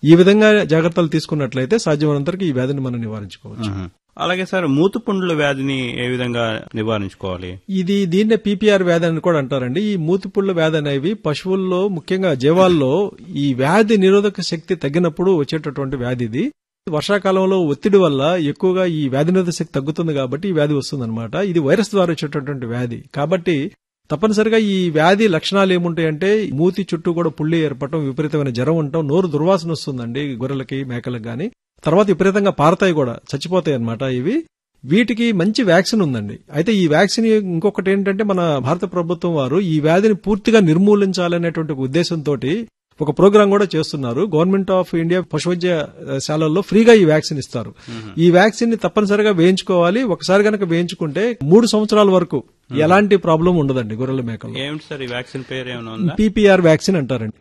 ఈ విధంగా జాగ్రత్తలు తీసుకున్నట్లయితే సాధ్యమైనంతవరకు ఈ వ్యాధిని మనం నివారించుకోవచ్చు మ్మ్. అలాగే సార్ మూతుపుండ్ల వ్యాధిని ఏ విధంగా నివారించుకోవాలి ఇది దీన్నే పీపీఆర్ వ్యాధి అని కూడా అంటారండి ఈ మూతిపుళ్ళ వ్యాధి అనేవి పశువుల్లో ముఖ్యంగా జీవాల్లో ఈ వ్యాధి నిరోధక శక్తి తగ్గినప్పుడు వచ్చేటటువంటి వ్యాధి ఇది వర్షాకాలంలో ఒత్తిడి వల్ల ఎక్కువగా ఈ వ్యాధి నిరోధక శక్తి తగ్గుతుంది కాబట్టి ఈ వ్యాధి వస్తుందన్నమాట ఇది వైరస్ ద్వారా వచ్చేటటువంటి వ్యాధి కాబట్టి తప్పనిసరిగా ఈ వ్యాధి లక్షణాలు ఏముంటాయంటే మూతి చుట్టూ కూడా పుల్లి ఏర్పడటం విపరీతమైన జ్వరం ఉండటం నోరు దుర్వాసన వస్తుందండి గొర్రెలకి మేకలకు గాని తర్వాత విపరీతంగా పారతాయి కూడా చచ్చిపోతాయి అన్నమాట ఇవి వీటికి మంచి వ్యాక్సిన్ ఉందండి అయితే ఈ వ్యాక్సిన్ ఇంకొకటి ఏంటంటే మన భారత ప్రభుత్వం వారు ఈ వ్యాధిని పూర్తిగా నిర్మూలించాలనేటువంటి ఒక ఉద్దేశంతో ఒక ప్రోగ్రాం కూడా చేస్తున్నారు గవర్నమెంట్ ఆఫ్ ఇండియా పశువైద్యశాలల్లో ఫ్రీగా ఈ వ్యాక్సిన్ ఇస్తారు ఈ వ్యాక్సిన్ ని తప్పనిసరిగా వేయించుకోవాలి ఒకసారి గనక వేయించుకుంటే మూడు సంవత్సరాల వరకు ఎలాంటి ప్రాబ్లం ఉండదండి గొర్రెల మేకలు ఏమిటి సార్ ఈ వ్యాక్సిన్ పేరు ఏమైనా ఉందా పీపీఆర్ వ్యాక్సిన్ అంటారండి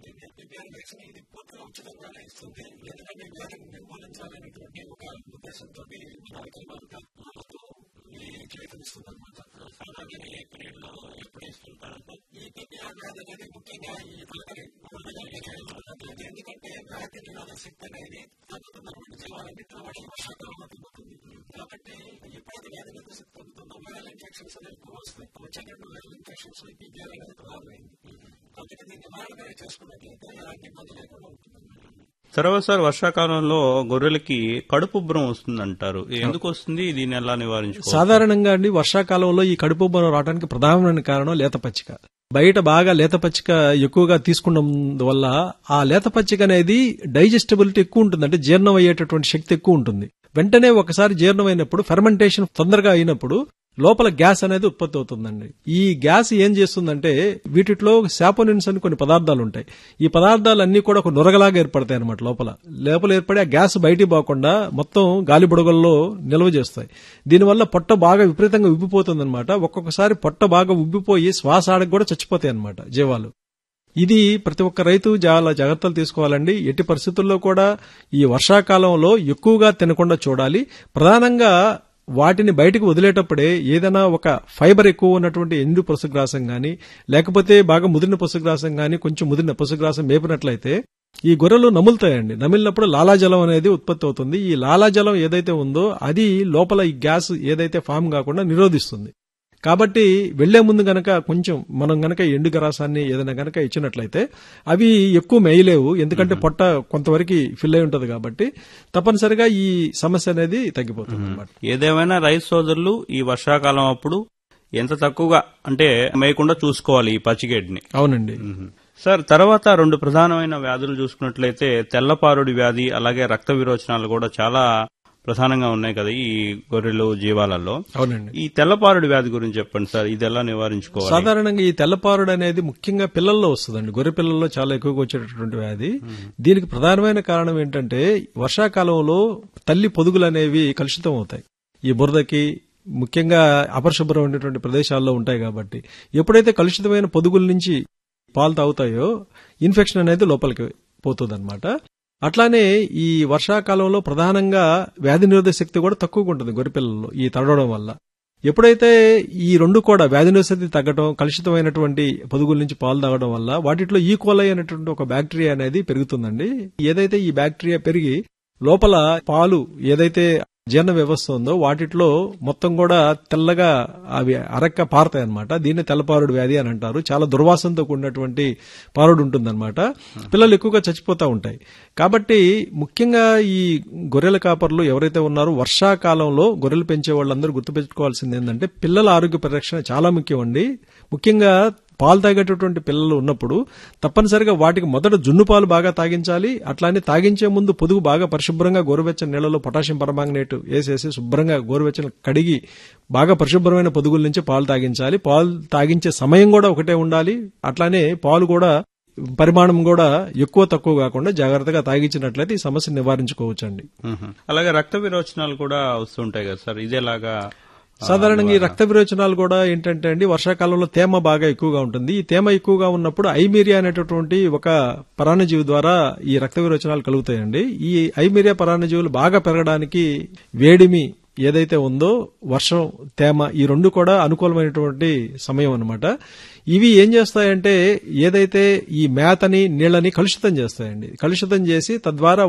తర్వాత సార్ వర్షాకాలంలో గొర్రెలకి కడుపు ఉబ్బరం వస్తుందంటారు ఎందుకు వస్తుంది దీన్ని ఎలా నివారించుకోవాలి సాధారణంగా అండి వర్షాకాలంలో ఈ కడుపు ఉబ్బరం రావడానికి ప్రధానమైన కారణం లేత పచ్చిక బయట బాగా లేత పచ్చిక ఎక్కువగా తీసుకున్న వల్ల ఆ లేత పచ్చిక అనేది డైజెస్టబిలిటీ ఎక్కువ ఉంటుంది అంటే జీర్ణం అయ్యేటటువంటి శక్తి ఎక్కువ ఉంటుంది వెంటనే ఒకసారి జీర్ణమైనప్పుడు ఫెర్మెంటేషన్ తొందరగా అయినప్పుడు లోపల గ్యాస్ అనేది ఉత్పత్తి అవుతుందండి ఈ గ్యాస్ ఏం చేస్తుందంటే వీటిలో శాపోనిన్స్ అని కొన్ని పదార్థాలు ఉంటాయి ఈ పదార్థాలు అన్ని కూడా ఒక నురగలాగా ఏర్పడతాయి అనమాట లోపల లోపల ఏర్పడి ఆ గ్యాస్ బయటికి పోకుండా మొత్తం గాలి బుడగల్లో నిల్వ చేస్తాయి దీనివల్ల పొట్ట బాగా విపరీతంగా ఉబ్బిపోతుంది అనమాట ఒక్కొక్కసారి పొట్ట బాగా ఉబ్బిపోయి శ్వాస ఆడకు కూడా చచ్చిపోతాయి అనమాట జీవాలు ఇది ప్రతి ఒక్క రైతు చాలా జాగ్రత్తలు తీసుకోవాలండి ఎట్టి పరిస్థితుల్లో కూడా ఈ వర్షాకాలంలో ఎక్కువగా తినకుండా చూడాలి ప్రధానంగా వాటిని బయటకు వదిలేటప్పుడే ఏదైనా ఒక ఫైబర్ ఎక్కువ ఉన్నటువంటి ఎండు పశుగ్రాసం గాని లేకపోతే బాగా ముదిరిన పశుగ్రాసం గాని కొంచెం ముదిరిన పశుగ్రాసం మేపినట్లయితే ఈ గొర్రెలు నములుతాయండి నమిలినప్పుడు లాలాజలం అనేది ఉత్పత్తి అవుతుంది ఈ లాలాజలం ఏదైతే ఉందో అది లోపల ఈ గ్యాస్ ఏదైతే ఫామ్ కాకుండా నిరోధిస్తుంది కాబట్టి వెళ్లే ముందు గనక కొంచెం మనం గనక ఎండు గరాసాన్ని ఏదైనా గనక ఇచ్చినట్లయితే అవి ఎక్కువ మేయలేవు ఎందుకంటే పొట్ట కొంతవరకు ఫిల్ అయి ఉంటది కాబట్టి తప్పనిసరిగా ఈ సమస్య అనేది తగ్గిపోతుంది అన్నమాట ఏదేమైనా రైతు సోదరులు ఈ వర్షాకాలం అప్పుడు ఎంత తక్కువగా అంటే మేయకుండా చూసుకోవాలి ఈ పచ్చిగడ్డిని అవునండి సార్ తర్వాత రెండు ప్రధానమైన వ్యాధులు చూసుకున్నట్లయితే తెల్లపారుడి వ్యాధి అలాగే రక్త విరోచనాలు కూడా చాలా ప్రధానంగా ఉన్నాయి కదా ఈ గొర్రెలు జీవాలలో అవునండి ఈ తెల్లపారుడి వ్యాధి గురించి చెప్పండి సార్ ఇది ఎలా నివారించుకోవాలి సాధారణంగా ఈ తెల్లపారుడు అనేది ముఖ్యంగా పిల్లల్లో వస్తుందండి గొర్రె పిల్లల్లో చాలా ఎక్కువగా వచ్చేటటువంటి వ్యాధి దీనికి ప్రధానమైన కారణం ఏంటంటే వర్షాకాలంలో తల్లి పొదుగులు అనేవి కలుషితం అవుతాయి ఈ బురదకి ముఖ్యంగా అపరిశుభ్రమైనటువంటి ప్రదేశాల్లో ఉంటాయి కాబట్టి ఎప్పుడైతే కలుషితమైన పొదుగుల నుంచి పాలు తాగుతాయో ఇన్ఫెక్షన్ అనేది లోపలికి పోతుంది అట్లానే ఈ వర్షాకాలంలో ప్రధానంగా వ్యాధి నిరోధక శక్తి కూడా తక్కువగా ఉంటుంది గొర్రెపిల్లల్లో ఈ తడవడం వల్ల ఎప్పుడైతే ఈ రెండు కూడా వ్యాధి నిరోధక శక్తి తగ్గడం కలుషితమైనటువంటి పొదుగుల నుంచి పాలు తాగడం వల్ల వాటిలో ఈకోలై అనేటువంటి ఒక బ్యాక్టీరియా అనేది పెరుగుతుందండి ఏదైతే ఈ బ్యాక్టీరియా పెరిగి లోపల పాలు ఏదైతే జీర్ణ వ్యవస్థ ఉందో వాటిట్లో మొత్తం కూడా తెల్లగా అవి అరక్క పారతాయి అనమాట దీన్ని తెల్లపారుడు వ్యాధి అని అంటారు చాలా దుర్వాసనతో కూడినటువంటి పారుడు ఉంటుందన్నమాట పిల్లలు ఎక్కువగా చచ్చిపోతా ఉంటాయి కాబట్టి ముఖ్యంగా ఈ గొర్రెల కాపర్లు ఎవరైతే ఉన్నారో వర్షాకాలంలో గొర్రెలు పెంచే వాళ్ళందరూ గుర్తుపెట్టుకోవాల్సింది ఏంటంటే పిల్లల ఆరోగ్య పరిరక్షణ చాలా ముఖ్యం అండి ముఖ్యంగా పాలు తాగేటటువంటి పిల్లలు ఉన్నప్పుడు తప్పనిసరిగా వాటికి మొదట జున్ను పాలు బాగా తాగించాలి అట్లానే తాగించే ముందు పొదుగు బాగా పరిశుభ్రంగా గోరువెచ్చని నీళ్ళలో పొటాషియం పరమాంగనేట్ వేసేసి శుభ్రంగా గోరువెచ్చని కడిగి బాగా పరిశుభ్రమైన పొదుగుల నుంచి పాలు తాగించాలి పాలు తాగించే సమయం కూడా ఒకటే ఉండాలి అట్లానే పాలు కూడా పరిమాణం కూడా ఎక్కువ తక్కువ కాకుండా జాగ్రత్తగా తాగించినట్లయితే ఈ సమస్య నివారించుకోవచ్చండి మ్మ్. అలాగే రక్త విరోచనాలు కూడా వస్తుంటాయి కదా సార్ ఇదేలాగా సాధారణంగా ఈ రక్త విరోచనాలు కూడా ఏంటంటే అండి వర్షాకాలంలో తేమ బాగా ఎక్కువగా ఉంటుంది ఈ తేమ ఎక్కువగా ఉన్నప్పుడు ఐమీరియా అనేటటువంటి ఒక పరాన్నజీవి ద్వారా ఈ రక్త విరోచనాలు కలుగుతాయండి ఈ ఐమీరియా పరాన్నజీవులు బాగా పెరగడానికి వేడిమి ఏదైతే ఉందో వర్షం తేమ ఈ రెండు కూడా అనుకూలమైనటువంటి సమయం అన్నమాట ఇవి ఏం చేస్తాయంటే ఏదైతే ఈ మేతని నీళ్ళని కలుషితం చేస్తాయండి కలుషితం చేసి తద్వారా